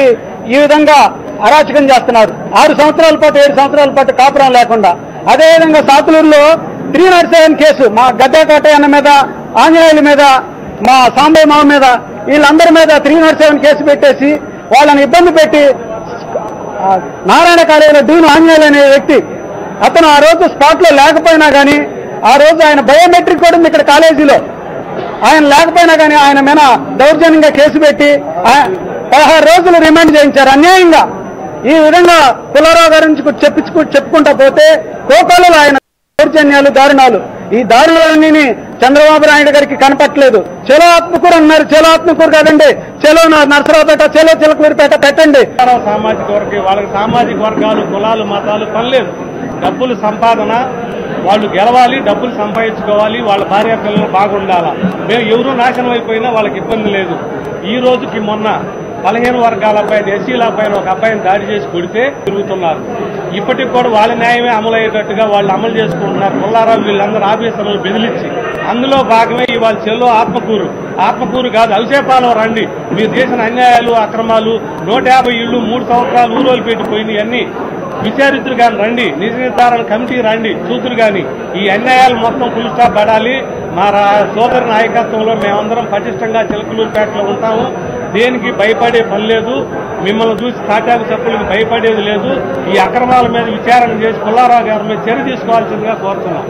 ఈ విధంగా అరాచకం చేస్తున్నారు ఆరు సంవత్సరాల పాటు ఏడు సంవత్సరాల పాటు కాపురం లేకుండా అదేవిధంగా సాతులూరులో త్రీ నాట్ సెవెన్ కేసు మా గడ్డ కోటయ్యన్న మీద ఆంజనేయుల మీద మా సాంబయ్య మామ మీద వీళ్ళందరి మీద త్రీ నాట్ సెవెన్ కేసు పెట్టేసి వాళ్ళని ఇబ్బంది పెట్టి ఆ, నారాయణ కాలేజీలో డీన్ ఆంజనేయులు అనే వ్యక్తి అతను ఆ రోజు స్పాట్ లో లేకపోయినా కానీ ఆ రోజు ఆయన బయోమెట్రిక్ కూడా ఉంది ఇక్కడ కాలేజీలో ఆయన లేకపోయినా కానీ ఆయన మీద దౌర్జన్యంగా కేసు పెట్టి ఆ- పదహారు రోజులు రిమాండ్ చేయించారు అన్యాయంగా ఈ విధంగా పుల్లారావు గారి నుంచి చెప్పించుకు చెప్పుకుంటా పోతే కోకోలలో ఆయన దౌర్జన్యాలు దారుణాలు ఈ దారుణాలన్నీ చంద్రబాబు నాయుడు గారికి కనపట్లేదు చెలో ఆత్మకూరు అన్నారు చెలో ఆత్మకూరు కాదండి చెలో న- నరసరావుపేట చెలో చిలకలూరిపేట పెట్టండి మానవ సామాజిక వర్గం వాళ్ళకి సామాజిక వర్గాలు కులాలు మతాలు పనిలేదు డబ్బులు సంపాదన వాళ్ళు గెలవాలి డబ్బులు సంపాదించుకోవాలి వాళ్ళ భార్య పిల్లలు బాగుండాలా మేము ఎవరు నాశనం అయిపోయినా వాళ్ళకి ఇబ్బంది లేదు ఈ రోజుకి మొన్న పదిహేను వర్గాల అబ్బాయిని ఎస్సీల అబ్బాయిని ఒక అబ్బాయిని దాడి చేసి కొడితే తిరుగుతున్నారు ఇప్పటికి కూడా వాళ్ళ న్యాయమే అమలు అయ్యేటట్టుగా వాళ్ళు అమలు చేసుకుంటున్నారు పుల్లారావు వీళ్ళందరూ ఆఫీసర్లు బెదిరించి అందులో భాగమే ఇవాళ చెల్లో ఆత్మకూరు ఆత్మకూరు కాదు అవిసేపాలెం రండి మీరు చేసిన అన్యాయాలు అక్రమాలు నూట యాభై ఇళ్ళు మూడు సంవత్సరాలు ఊరోలు పెట్టిపోయినాయి అన్ని విచారితులు కానీ రండి నిజ నిర్ధారణ కమిటీ రండి చూతురు కానీ ఈ అన్యాయాలు మొత్తం ఫుల్ స్టాప్ పడాలి మా రా- సోదరి నాయకత్వంలో మేమందరం పటిష్టంగా చిలకలూరుపేటలో ఉంటాము దేనికి భయపడే పని లేదు మిమ్మల్ని చూసి తాటాకు చెప్పులకు భయపడేది లేదు ఈ అక్రమాల మీద విచారణ చేసి పుల్లారావు గారి మీద చర్య తీసుకోవాల్సిందిగా కోరుతున్నాం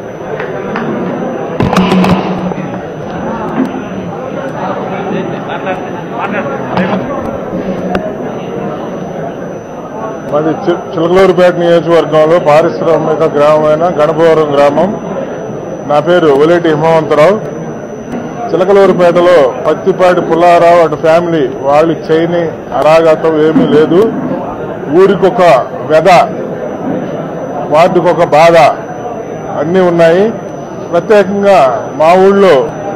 మాది చి- చిలకలూరుపేట నియోజకవర్గంలో పారిశ్రామిక గ్రామమైన గణపవరం గ్రామం నా పేరు ఒలేటి హిమవంతరావు చిలకలూరుపేటలో పత్తిపాటి పుల్లారావు అటు ఫ్యామిలీ వాళ్ళు చేయని అరాగతం ఏమీ లేదు ఊరికొక వెద వాటికొక బాధ అన్నీ ఉన్నాయి ప్రత్యేకంగా మా ఊళ్ళో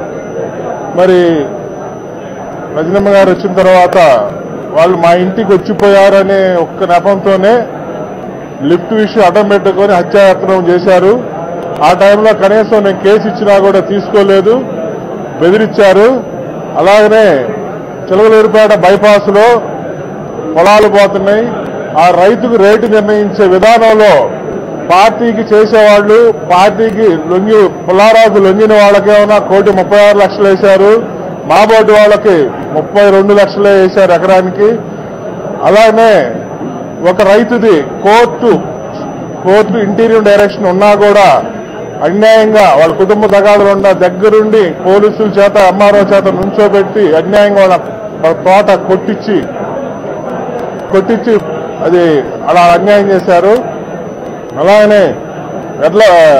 మరి రజనమ్మ గారు వచ్చిన తర్వాత వాళ్ళు మా ఇంటికి వచ్చిపోయారనే ఒక్క నెపంతోనే లిఫ్ట్ విషయం అడ్డం పెట్టుకొని హత్యాయత్నం చేశారు ఆ టైంలో కనీసం నేను కేసు ఇచ్చినా కూడా తీసుకోలేదు బెదిరించారు అలాగనే చిలకలూరుపేట బైపాస్ లో పొలాలు పోతున్నాయి ఆ రైతుకు రేటు నిర్ణయించే విధానంలో పార్టీకి చేసేవాళ్ళు పార్టీకి లొంగి పుల్లారావుకు లొంగిన వాళ్ళకేమన్నా కోటి ముప్పై ఆరు లక్షలు వేశారు మా బోర్డు వాళ్ళకి ముప్పై రెండు లక్షలే వేశారు ఎకరానికి అలానే ఒక రైతుది కోర్టు కోర్టు ఇంటీరియర్ డైరెక్షన్ ఉన్నా కూడా అన్యాయంగా వాళ్ళ కుటుంబ తగాదులు ఉన్న దగ్గరుండి పోలీసుల చేత ఎంఆర్ఓ చేత నుంచోబెట్టి అన్యాయంగా వాళ్ళ వాళ్ళ తోట కొట్టించి కొట్టించి అది అలా అన్యాయం చేశారు అలాగనే ఎడ్ల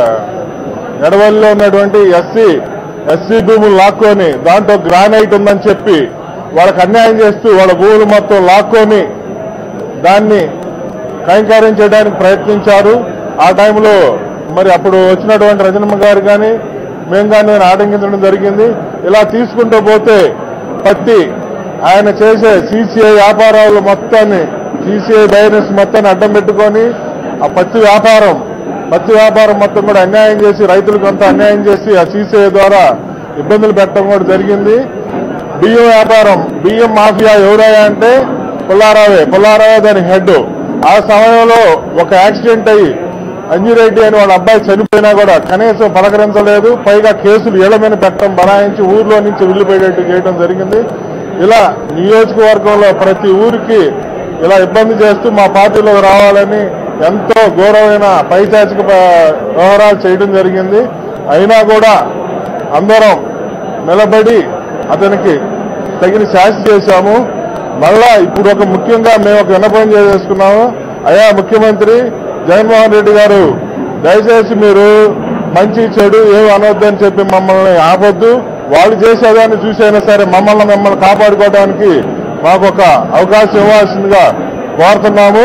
ఎడవల్లిలో ఉన్నటువంటి ఎస్సీ ఎస్సీ భూములు లాక్కొని దాంట్లో గ్రానైట్ ఉందని చెప్పి వాళ్ళకి అన్యాయం చేస్తూ వాళ్ళ భూములు మొత్తం లాక్కొని దాన్ని కైంకార్యం చేయడానికి ప్రయత్నించారు ఆ టైంలో మరి అప్పుడు వచ్చినటువంటి రజనమ్మ గారు కానీ మేము కానీ నేను ఆటంకించడం జరిగింది ఇలా తీసుకుంటూ పోతే పత్తి ఆయన చేసే సీసీఐ వ్యాపారాలు మొత్తాన్ని సీసీఐ బైనస్ మొత్తాన్ని అడ్డం పెట్టుకొని ఆ పత్తి వ్యాపారం పత్తి వ్యాపారం మొత్తం కూడా అన్యాయం చేసి రైతులకు అంతా అన్యాయం చేసి ఆ సీసీఐ ద్వారా ఇబ్బందులు పెట్టడం కూడా జరిగింది బియ్యం వ్యాపారం బియ్యం మాఫియా ఎవరయ్యా అంటే పుల్లారావే పుల్లారావే దాని హెడ్ ఆ సమయంలో ఒక యాక్సిడెంట్ అయ్యి అంజిరెడ్డి అని వాళ్ళ అబ్బాయి చనిపోయినా కూడా కనీసం పలకరించలేదు పైగా కేసులు ఏళ్ల మీద పెట్టడం బనాయించి ఊర్లో నుంచి వెళ్ళిపోయేటట్టు చేయడం జరిగింది ఇలా నియోజకవర్గంలో ప్రతి ఊరికి ఇలా ఇబ్బంది చేస్తూ మా పార్టీలో రావాలని ఎంతో ఘోరమైన పైశాచిక ప- వ్యవహారాలు చేయడం జరిగింది అయినా కూడా అందరం నిలబడి అతనికి తగిన శాస్తి చేశాము మళ్ళా ఇప్పుడు ఒక ముఖ్యంగా మేము ఒక విన్నపం చేసుకున్నాము అయ్యా ముఖ్యమంత్రి జగన్మోహన్ రెడ్డి గారు దయచేసి మీరు మంచి చెడు ఏమి అనొద్దని చెప్పి మమ్మల్ని ఆపొద్దు వాళ్ళు చేసేదాన్ని చూసైనా సరే మమ్మల్ని మిమ్మల్ని కాపాడుకోవడానికి మాకు ఒక అవకాశం ఇవ్వాల్సిందిగా కోరుతున్నాము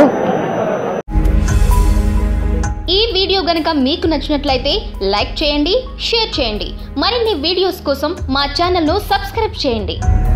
ఈ వీడియో గనుక మీకు నచ్చినట్లయితే లైక్ చేయండి షేర్ చేయండి మరిన్ని వీడియోస్ కోసం మా ఛానల్ను సబ్స్క్రైబ్ చేయండి